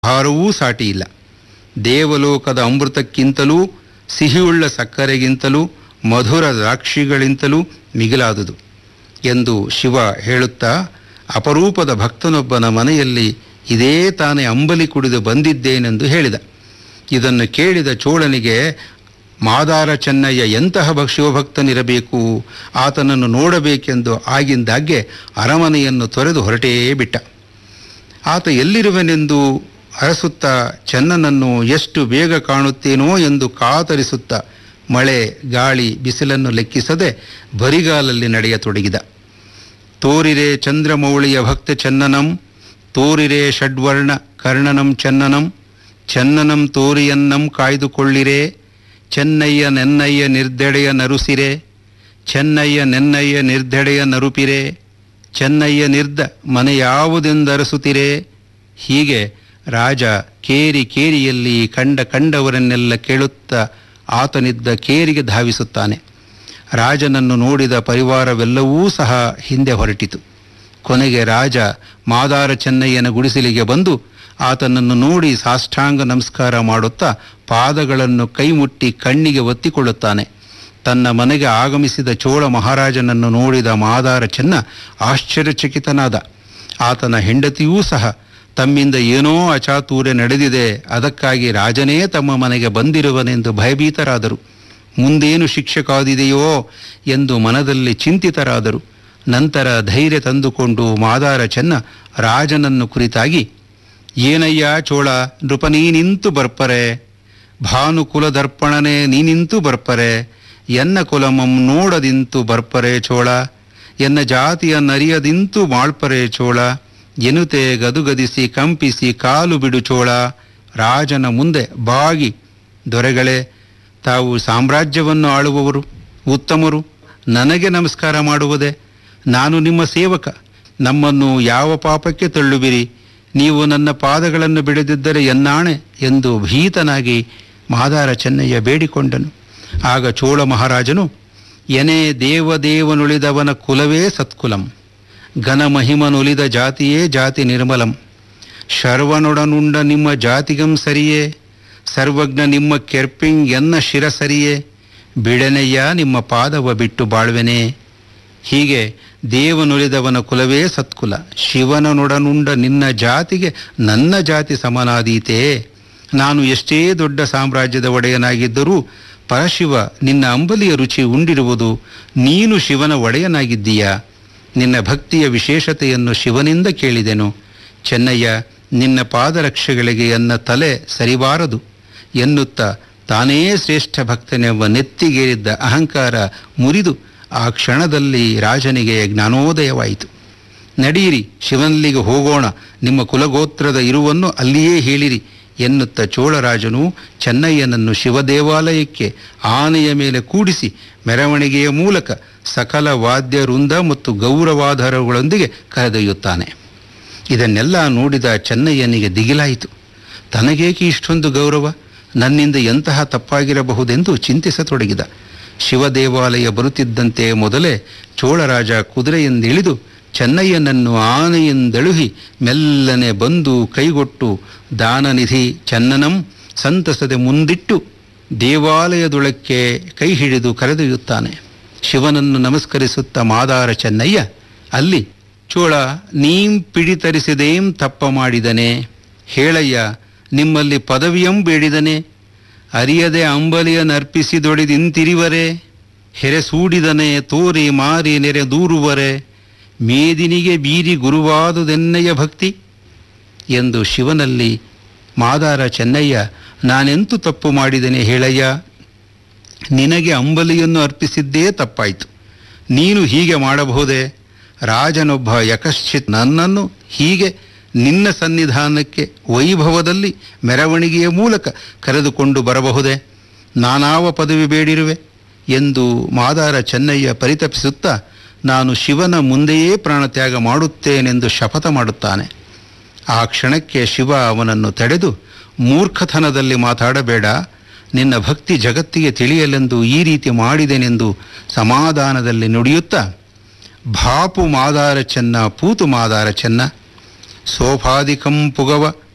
ಆಹಾರವೂ ಸಾಟಿಯಿಲ್ಲ ದೇವಲೋಕದ ಅಮೃತಕ್ಕಿಂತಲೂ ಸಿಹಿಯುಳ್ಳ ಸಕ್ಕರೆಗಿಂತಲೂ ಮಧುರ ದ್ರಾಕ್ಷಿಗಳಿಂತಲೂ ಮಿಗಿಲಾದುದು ಎಂದು ಶಿವ ಹೇಳುತ್ತಾ ಅಪರೂಪದ ಭಕ್ತನೊಬ್ಬನ ಮನೆಯಲ್ಲಿ ಇದೇ ತಾನೇ ಅಂಬಲಿ ಕುಡಿದು ಬಂದಿದ್ದೇನೆಂದು ಹೇಳಿದ ಇದನ್ನು ಕೇಳಿದ ಚೋಳನಿಗೆ ಮಾದಾರ ಚೆನ್ನಯ್ಯ ಎಂತಹ ಭ ಶಿವಭಕ್ತನಿರಬೇಕು ಆತನನ್ನು ನೋಡಬೇಕೆಂದು ಆಗಿಂದಾಗ್ಗೆ ಅರಮನೆಯನ್ನು ತೊರೆದು ಹೊರಟೇ ಬಿಟ್ಟ ಆತ ಎಲ್ಲಿರುವನೆಂದು ಅರಸುತ್ತಾ ಚೆನ್ನನನ್ನು ಎಷ್ಟು ಬೇಗ ಕಾಣುತ್ತೇನೋ ಎಂದು ಕಾತರಿಸುತ್ತಾ ಮಳೆ ಗಾಳಿ ಬಿಸಿಲನ್ನು ಲೆಕ್ಕಿಸದೆ ಬರಿಗಾಲಲ್ಲಿ ನಡೆಯತೊಡಗಿದ ತೋರಿರೆ ಚಂದ್ರಮೌಳಿಯ ಭಕ್ತ ಚೆನ್ನನಂ ತೋರಿರೆ ಷಡ್ವರ್ಣ ಕರ್ಣನಂ ಚೆನ್ನನಂ ಚೆನ್ನನಂ ತೋರಿಯನ್ನಂ ಕಾಯ್ದುಕೊಳ್ಳಿರೆ ಚೆನ್ನಯ್ಯ ನೆನ್ನಯ್ಯ ನಿರ್ದೆಡೆಯ ನರುಸಿರೆ ಚೆನ್ನಯ್ಯ ನೆನ್ನಯ್ಯ ನಿರ್ದೆಡೆಯ ನರುಪಿರೆ ಚೆನ್ನಯ್ಯ ನಿರ್ದ ಮನೆ ಯಾವುದೆಂದರಸುತ್ತಿರೆ ಹೀಗೆ ರಾಜ ಕೇರಿ ಕೇರಿಯಲ್ಲಿ ಕಂಡ ಕಂಡವರನ್ನೆಲ್ಲ ಕೇಳುತ್ತಾ ಆತನಿದ್ದ ಕೇರಿಗೆ ಧಾವಿಸುತ್ತಾನೆ ರಾಜನನ್ನು ನೋಡಿದ ಪರಿವಾರವೆಲ್ಲವೂ ಸಹ ಹಿಂದೆ ಹೊರಟಿತು ಕೊನೆಗೆ ರಾಜ ಮಾದಾರ ಚೆನ್ನಯ್ಯನ ಗುಡಿಸಲಿಗೆ ಬಂದು ಆತನನ್ನು ನೋಡಿ ಸಾಷ್ಟಾಂಗ ನಮಸ್ಕಾರ ಮಾಡುತ್ತಾ ಪಾದಗಳನ್ನು ಕೈಮುಟ್ಟಿ ಕಣ್ಣಿಗೆ ಒತ್ತಿಕೊಳ್ಳುತ್ತಾನೆ ತನ್ನ ಮನೆಗೆ ಆಗಮಿಸಿದ ಚೋಳ ಮಹಾರಾಜನನ್ನು ನೋಡಿದ ಮಾದಾರ ಚೆನ್ನ ಆಶ್ಚರ್ಯಚಕಿತನಾದ ಆತನ ಹೆಂಡತಿಯೂ ಸಹ ತಮ್ಮಿಂದ ಏನೋ ಅಚಾತುರ್ಯ ನಡೆದಿದೆ ಅದಕ್ಕಾಗಿ ರಾಜನೇ ತಮ್ಮ ಮನೆಗೆ ಬಂದಿರುವನೆಂದು ಭಯಭೀತರಾದರು ಮುಂದೇನು ಶಿಕ್ಷೆ ಕಾದಿದೆಯೋ ಎಂದು ಮನದಲ್ಲಿ ಚಿಂತಿತರಾದರು ನಂತರ ಧೈರ್ಯ ತಂದುಕೊಂಡು ಮಾದಾರ ಚೆನ್ನ ರಾಜನನ್ನು ಕುರಿತಾಗಿ ಏನಯ್ಯ ಚೋಳ ನೃಪ ನೀನಿಂತು ಬರ್ಪರೆ ಭಾನುಕುಲ ದರ್ಪಣನೆ ನೀನಿಂತು ಬರ್ಪರೆ ಎನ್ನ ಕುಲಮಂ ನೋಡದಿಂತು ಬರ್ಪರೆ ಚೋಳ ಎನ್ನ ಜಾತಿಯ ನರಿಯದಿಂತು ಮಾಳ್ಪರೆ ಚೋಳ ಎನುತೆ ಗದುಗದಿಸಿ ಕಂಪಿಸಿ ಕಾಲು ಬಿಡು ಚೋಳ ರಾಜನ ಮುಂದೆ ಬಾಗಿ ದೊರೆಗಳೇ ತಾವು ಸಾಮ್ರಾಜ್ಯವನ್ನು ಆಳುವವರು ಉತ್ತಮರು ನನಗೆ ನಮಸ್ಕಾರ ಮಾಡುವುದೇ ನಾನು ನಿಮ್ಮ ಸೇವಕ ನಮ್ಮನ್ನು ಯಾವ ಪಾಪಕ್ಕೆ ತಳ್ಳುವಿರಿ ನೀವು ನನ್ನ ಪಾದಗಳನ್ನು ಬಿಡದಿದ್ದರೆ ಎನ್ನಾಣೆ ಎಂದು ಭೀತನಾಗಿ ಮಾದಾರ ಚೆನ್ನಯ್ಯ ಬೇಡಿಕೊಂಡನು ಆಗ ಚೋಳ ಮಹಾರಾಜನು ಎನೆ ದೇವದೇವನುಳಿದವನ ಕುಲವೇ ಸತ್ಕುಲಂ ಘನಮಹಿಮನುಲಿದ ಜಾತಿಯೇ ಜಾತಿ ನಿರ್ಮಲಂ ಶರ್ವನೊಡನುಂಡ ನಿಮ್ಮ ಜಾತಿಗಂ ಸರಿಯೇ ಸರ್ವಜ್ಞ ನಿಮ್ಮ ಕೆರ್ಪಿಂಗ್ ಎನ್ನ ಶಿರ ಸರಿಯೇ ಬಿಡನೆಯ್ಯ ನಿಮ್ಮ ಪಾದವ ಬಿಟ್ಟು ಬಾಳ್ವೆನೆ ಹೀಗೆ ದೇವನುಳಿದವನ ಕುಲವೇ ಸತ್ಕುಲ ಶಿವನನೊಡನುಂಡ ನಿನ್ನ ಜಾತಿಗೆ ನನ್ನ ಜಾತಿ ಸಮನಾದೀತೆ ನಾನು ಎಷ್ಟೇ ದೊಡ್ಡ ಸಾಮ್ರಾಜ್ಯದ ಒಡೆಯನಾಗಿದ್ದರೂ ಪರಶಿವ ನಿನ್ನ ಅಂಬಲಿಯ ರುಚಿ ಉಂಡಿರುವುದು ನೀನು ಶಿವನ ಒಡೆಯನಾಗಿದ್ದೀಯಾ ನಿನ್ನ ಭಕ್ತಿಯ ವಿಶೇಷತೆಯನ್ನು ಶಿವನಿಂದ ಕೇಳಿದೆನು ಚೆನ್ನಯ್ಯ ನಿನ್ನ ಪಾದರಕ್ಷೆಗಳಿಗೆ ಎನ್ನ ತಲೆ ಸರಿಬಾರದು ಎನ್ನುತ್ತಾ ತಾನೇ ಶ್ರೇಷ್ಠ ಭಕ್ತನೆಂಬ ನೆತ್ತಿಗೇರಿದ್ದ ಅಹಂಕಾರ ಮುರಿದು ಆ ಕ್ಷಣದಲ್ಲಿ ರಾಜನಿಗೆ ಜ್ಞಾನೋದಯವಾಯಿತು ನಡೆಯಿರಿ ಶಿವನಲ್ಲಿಗೆ ಹೋಗೋಣ ನಿಮ್ಮ ಕುಲಗೋತ್ರದ ಇರುವನ್ನು ಅಲ್ಲಿಯೇ ಹೇಳಿರಿ ಎನ್ನುತ್ತ ಚೋಳರಾಜನು ಚೆನ್ನಯ್ಯನನ್ನು ಶಿವದೇವಾಲಯಕ್ಕೆ ಆನೆಯ ಮೇಲೆ ಕೂಡಿಸಿ ಮೆರವಣಿಗೆಯ ಮೂಲಕ ಸಕಲ ವಾದ್ಯ ವೃಂದ ಮತ್ತು ಗೌರವಾಧಾರಗಳೊಂದಿಗೆ ಕರೆದೊಯ್ಯುತ್ತಾನೆ ಇದನ್ನೆಲ್ಲ ನೋಡಿದ ಚೆನ್ನಯ್ಯನಿಗೆ ದಿಗಿಲಾಯಿತು ತನಗೇಕೆ ಇಷ್ಟೊಂದು ಗೌರವ ನನ್ನಿಂದ ಎಂತಹ ತಪ್ಪಾಗಿರಬಹುದೆಂದು ಚಿಂತಿಸತೊಡಗಿದ ಶಿವದೇವಾಲಯ ಬರುತ್ತಿದ್ದಂತೆ ಮೊದಲೇ ಚೋಳರಾಜ ಕುದುರೆಯಿಂದಿಳಿದು ಚೆನ್ನಯ್ಯನನ್ನು ಆನೆಯಿಂದಳುಹಿ ಮೆಲ್ಲನೆ ಬಂದು ಕೈಗೊಟ್ಟು ದಾನನಿಧಿ ಚೆನ್ನನಂ ಸಂತಸದೆ ಮುಂದಿಟ್ಟು ದೇವಾಲಯದೊಳಕ್ಕೆ ಕೈ ಹಿಡಿದು ಕರೆದೊಯ್ಯುತ್ತಾನೆ ಶಿವನನ್ನು ನಮಸ್ಕರಿಸುತ್ತ ಮಾದಾರ ಚೆನ್ನಯ್ಯ ಅಲ್ಲಿ ಚೋಳ ನೀಂ ಪಿಡಿತರಿಸಿದೇಂ ತಪ್ಪ ಮಾಡಿದನೆ ಹೇಳಯ್ಯ ನಿಮ್ಮಲ್ಲಿ ಪದವಿಯಂ ಬೇಡಿದನೆ ಅರಿಯದೆ ಅಂಬಲಿಯನ್ನರ್ಪಿಸಿದೊಡೆದಿಂತಿರಿವರೆ ಹೆರೆಸೂಡಿದನೆ ತೋರಿ ಮಾರಿ ನೆರೆ ದೂರುವರೆ ಮೇದಿನಿಗೆ ಬೀರಿ ಗುರುವಾದುದೆನ್ನಯ್ಯ ಭಕ್ತಿ ಎಂದು ಶಿವನಲ್ಲಿ ಮಾದಾರ ಚೆನ್ನಯ್ಯ ನಾನೆಂತು ತಪ್ಪು ಮಾಡಿದ್ದೇನೆ ಹೇಳಯ್ಯ ನಿನಗೆ ಅಂಬಲಿಯನ್ನು ಅರ್ಪಿಸಿದ್ದೇ ತಪ್ಪಾಯಿತು ನೀನು ಹೀಗೆ ಮಾಡಬಹುದೇ ರಾಜನೊಬ್ಬ ಯಕಶ್ಚಿತ್ ನನ್ನನ್ನು ಹೀಗೆ ನಿನ್ನ ಸನ್ನಿಧಾನಕ್ಕೆ ವೈಭವದಲ್ಲಿ ಮೆರವಣಿಗೆಯ ಮೂಲಕ ಕರೆದುಕೊಂಡು ಬರಬಹುದೇ ನಾನಾವ ಪದವಿ ಬೇಡಿರುವೆ ಎಂದು ಮಾದಾರ ಚೆನ್ನಯ್ಯ ಪರಿತಪಿಸುತ್ತಾ ನಾನು ಶಿವನ ಮುಂದೆಯೇ ಪ್ರಾಣತ್ಯಾಗ ಮಾಡುತ್ತೇನೆಂದು ಶಪಥ ಮಾಡುತ್ತಾನೆ ಆ ಕ್ಷಣಕ್ಕೆ ಶಿವ ಅವನನ್ನು ತಡೆದು ಮೂರ್ಖತನದಲ್ಲಿ ಮಾತಾಡಬೇಡ ನಿನ್ನ ಭಕ್ತಿ ಜಗತ್ತಿಗೆ ತಿಳಿಯಲೆಂದು ಈ ರೀತಿ ಮಾಡಿದೆನೆಂದು ಸಮಾಧಾನದಲ್ಲಿ ನುಡಿಯುತ್ತಾ ಭಾಪು ಮಾದಾರ ಚೆನ್ನ ಪೂತು ಮಾದಾರ ಚೆನ್ನ ಸೋಫಾದಿಕಂ ಪುಗವ